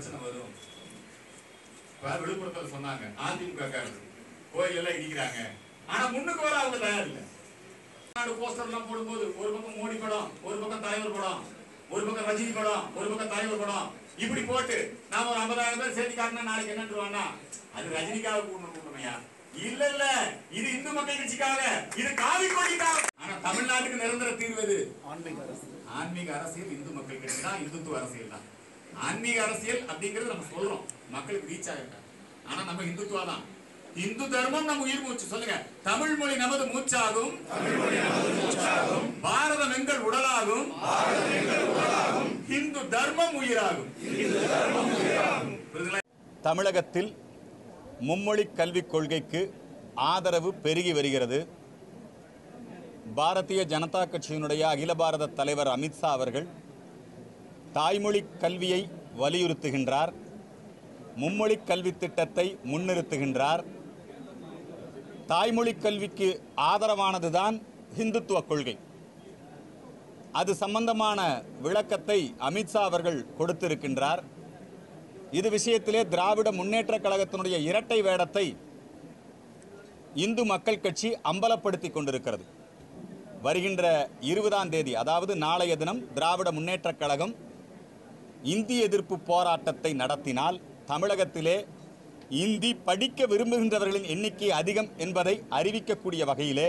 பிரச்சனை வரும் இப்ப விழுப்புரத்துல சொன்னாங்க அதிமுக காரர் கோயில் எல்லாம் இடிக்கிறாங்க ஆனா முன்னுக்கு வர அவங்க தயார் இல்ல நாடு போஸ்டர் எல்லாம் போடும்போது ஒரு பக்கம் மோடி படம் ஒரு பக்கம் தலைவர் படம் ஒரு பக்கம் ரஜினி படம் ஒரு பக்கம் தலைவர் படம் இப்படி போட்டு நாம ஒரு ஐம்பதாயிரம் பேர் சேர்த்து காட்டினா நாளைக்கு என்னன்றுவானா அது ரஜினிக்காக கூடணும் கூட்டணையா இல்ல இல்ல இது இந்து மக்கள் கட்சிக்காக இது காவி கொடிக்காக ஆனா தமிழ்நாட்டுக்கு நிரந்தர தீர்வு எது ஆன்மீக அரசியல் இந்து மக்கள் கட்சி தான் இந்துத்துவ அரசியல் தான் ஆன்மீக அரசியல் அப்படிங்கறது நம்ம சொல்றோம் மக்களுக்கு ரீச் ஆகிட்ட ஆனா நம்ம இந்துத்துவா தான் இந்து தர்மம் நம்ம உயிர் மூச்சு சொல்லுங்க தமிழ் மொழி நமது மூச்சாகும் பாரதம் எங்கள் உடலாகும் இந்து தர்மம் உயிராகும் புரியுதுங்களா? தமிழகத்தில் மும்மொழி கல்விக் கொள்கைக்கு ஆதரவு பெருகி வருகிறது பாரதிய ஜனதா கட்சியினுடைய அகில பாரத தலைவர் அமித்ஷா அவர்கள் தாய்மொழி கல்வியை வலியுறுத்துகின்றார் மும்மொழி கல்வி திட்டத்தை முன்னிறுத்துகின்றார் தாய்மொழி கல்விக்கு ஆதரவானதுதான் இந்துத்துவ கொள்கை அது சம்பந்தமான விளக்கத்தை அமித்ஷா அவர்கள் கொடுத்திருக்கின்றார் இது விஷயத்திலே திராவிட முன்னேற்ற கழகத்தினுடைய இரட்டை வேடத்தை இந்து மக்கள் கட்சி அம்பலப்படுத்தி கொண்டிருக்கிறது வருகின்ற இருபதாம் தேதி அதாவது நாளைய தினம் திராவிட முன்னேற்றக் கழகம் இந்தி எதிர்ப்பு போராட்டத்தை நடத்தினால் தமிழகத்திலே இந்தி படிக்க விரும்புகின்றவர்களின் எண்ணிக்கை அதிகம் என்பதை அறிவிக்கக்கூடிய வகையிலே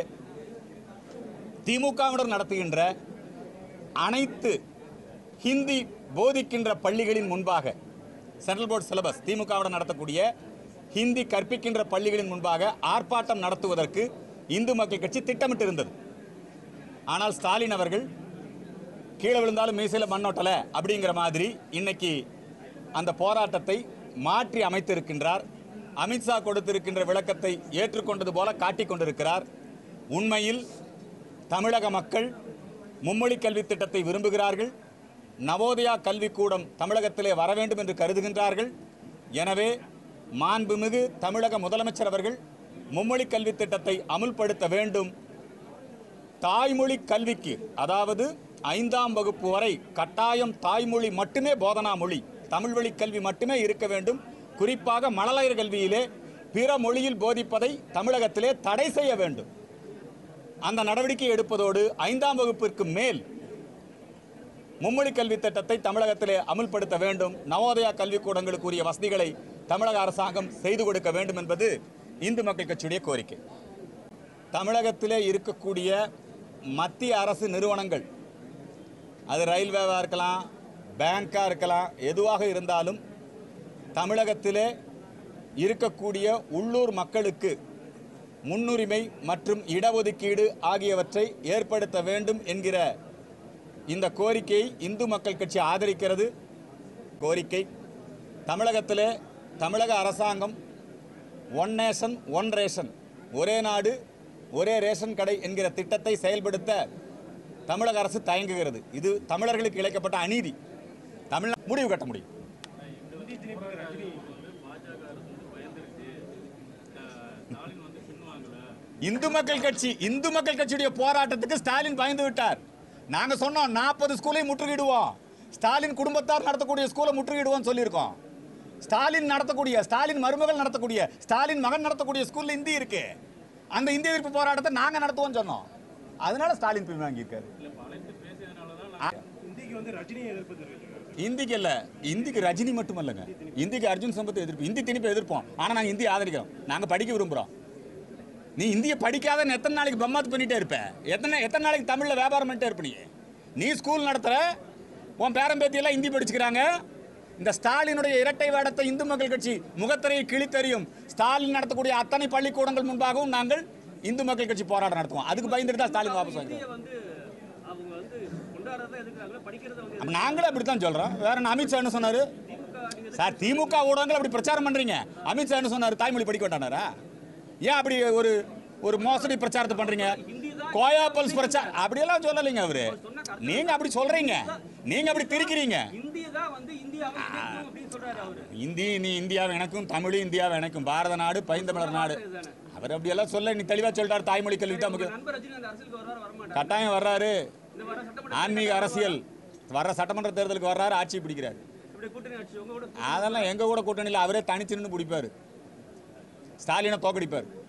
திமுகவினர் நடத்துகின்ற அனைத்து ஹிந்தி போதிக்கின்ற பள்ளிகளின் முன்பாக சென்ட்ரல் போர்டு சிலபஸ் திமுகவுடன் நடத்தக்கூடிய ஹிந்தி கற்பிக்கின்ற பள்ளிகளின் முன்பாக ஆர்ப்பாட்டம் நடத்துவதற்கு இந்து மக்கள் கட்சி திட்டமிட்டிருந்தது ஆனால் ஸ்டாலின் அவர்கள் கீழே விழுந்தாலும் மீசையில் மண்ணோட்டல அப்படிங்கிற மாதிரி இன்னைக்கு அந்த போராட்டத்தை மாற்றி அமைத்திருக்கின்றார் அமித்ஷா கொடுத்திருக்கின்ற விளக்கத்தை ஏற்றுக்கொண்டது போல காட்டிக் கொண்டிருக்கிறார் உண்மையில் தமிழக மக்கள் மும்மொழி கல்வி திட்டத்தை விரும்புகிறார்கள் நவோதயா கல்விக்கூடம் தமிழகத்திலே வர வேண்டும் என்று கருதுகின்றார்கள் எனவே மாண்புமிகு தமிழக முதலமைச்சர் அவர்கள் மும்மொழி கல்வி திட்டத்தை அமுல்படுத்த வேண்டும் தாய்மொழி கல்விக்கு அதாவது ஐந்தாம் வகுப்பு வரை கட்டாயம் தாய்மொழி மட்டுமே போதனா மொழி தமிழ் வழி கல்வி மட்டுமே இருக்க வேண்டும் குறிப்பாக மழலையர் கல்வியிலே பிற மொழியில் போதிப்பதை தமிழகத்திலே தடை செய்ய வேண்டும் அந்த நடவடிக்கை எடுப்பதோடு ஐந்தாம் வகுப்பிற்கு மேல் மும்மொழி கல்வி திட்டத்தை தமிழகத்திலே அமுல்படுத்த வேண்டும் நவோதயா கல்விக்கூடங்களுக்கு உரிய வசதிகளை தமிழக அரசாங்கம் செய்து கொடுக்க வேண்டும் என்பது இந்து மக்கள் கட்சியுடைய கோரிக்கை தமிழகத்திலே இருக்கக்கூடிய மத்திய அரசு நிறுவனங்கள் அது ரயில்வேவாக இருக்கலாம் பேங்காக இருக்கலாம் எதுவாக இருந்தாலும் தமிழகத்திலே இருக்கக்கூடிய உள்ளூர் மக்களுக்கு முன்னுரிமை மற்றும் இடஒதுக்கீடு ஆகியவற்றை ஏற்படுத்த வேண்டும் என்கிற இந்த கோரிக்கையை இந்து மக்கள் கட்சி ஆதரிக்கிறது கோரிக்கை தமிழகத்திலே தமிழக அரசாங்கம் ஒன் நேஷன் ஒன் ரேஷன் ஒரே நாடு ஒரே ரேஷன் கடை என்கிற திட்டத்தை செயல்படுத்த தமிழக அரசு தயங்குகிறது இது தமிழர்களுக்கு இழைக்கப்பட்ட அநீதி தமிழ் முடிவு கட்ட முடியும் இந்து மக்கள் கட்சி இந்து மக்கள் கட்சியுடைய போராட்டத்துக்கு ஸ்டாலின் பயந்து விட்டார் நாங்க சொன்னோம் நாற்பது ஸ்கூலை முற்றுகையிடுவோம் ஸ்டாலின் குடும்பத்தார் நடத்தக்கூடிய ஸ்கூலை முற்றுகையிடுவோம் சொல்லியிருக்கோம் ஸ்டாலின் நடத்தக்கூடிய ஸ்டாலின் மருமகள் நடத்தக்கூடிய ஸ்டாலின் மகன் நடத்தக்கூடிய ஸ்கூல்ல இந்தி இருக்கு அந்த இந்திய எதிர்ப்பு போராட்டத்தை நாங்க நடத்துவோம் சொன்னோம் அதனால ஸ்டாலின் பின் வாங்கியிருக்காரு இந்திக்கு வந்து ரஜினியை எதிர்ப்பு தெரிவிச்சிருக்காரு இந்திக்கு இல்ல இந்திக்கு ரஜினி மட்டும் இல்லைங்க இந்திக்கு அர்ஜுன் சம்பத் எதிர்ப்பு இந்தி திணிப்பை எதிர்ப்போம் ஆனா நாங்க இந்தி ஆதரிக்கிறோம் நாங்க படிக்க விரும்புறோம் நீ இந்திய படிக்காத எத்தனை நாளைக்கு பிரம்மாத்து பண்ணிட்டே இருப்ப எத்தனை எத்தனை நாளைக்கு தமிழ்ல வியாபாரம் பண்ணிட்டே இருப்ப நீ நீ ஸ்கூல் நடத்துற உன் பேரம்பேத்தி எல்லாம் இந்தி படிச்சுக்கிறாங்க இந்த ஸ்டாலினுடைய இரட்டை வேடத்தை இந்து மக்கள் கட்சி முகத்திரையை கிழித்தெறியும் ஸ்டாலின் நடத்தக்கூடிய அத்தனை பள்ளிக்கூடங்கள் முன்பாகவும் நாங்கள் இந்து மக்கள் கட்சி போராட்டம் நடத்துவோம் அதுக்கு பயந்துட்டு தான் ஸ்டாலின் வாபஸ் வாங்கிக்கிறோம் இந்திய வந்து அவங்க வந்து கொண்டாடுறத எதுக்குறாங்களோ படிக்கிறத வந்து அப்ப நாங்களும் அப்படித்தான் சொல்றோம் வேற என்ன அமித்ஷா என்ன சொன்னாரு திமுக நீங்க சார் திமுக ஊடகங்கள் அப்படி பிரச்சாரம் பண்றீங்க அமித்ஷா என்ன சொன்னாரு தாய்மொழி படிக்க வேண்டானாரா ஏன் அப்படி ஒரு ஒரு மோசடி பிரச்சாரத்தை பண்றீங்க கோயாப்பல்ஸ் பிரச்சாரம் அப்படியெல்லாம் சொல்லலைங்க அவரு நீங்க அப்படி சொல்றீங்க நீங்க அப்படி திரிக்கிறீங்க இந்திய தான் வந்து இந்தியாவை இணைக்கும் அப்படின்னு சொல்றாரு அவரு இந்தி நீ இந்தியாவை எனக்கும் தமிழ் இந்தியாவை எனக்கும் பாரத நாடு பைந்தமிழர் நாடு அவர் அப்படியெல்லாம் சொல்ல நீ தெளிவா சொல்லிட்டாரு தாய்மொழி கல்வி தான் உங்க நமக்கு நண்பர் ரஜினி அந்த அரசியலுக்கு வருவார் வரமாட்டார் கட்டாயம் வர்றாரு இந்த வர சட்டமன்ற ஆன்மீக அரசியல் வர்ற சட்டமன்ற தேர்தலுக்கு வர்றாரு ஆட்சி பிடிக்கிறாரு அவருடைய கூட்டணி ஆட்சி உங்க கூட அதெல்லாம் எங்க கூட கூட்டணியில் அவரே தனிச்சு நின்று பிடிப்பாரு ஸ்டாலினை தோக்கடிப்பார்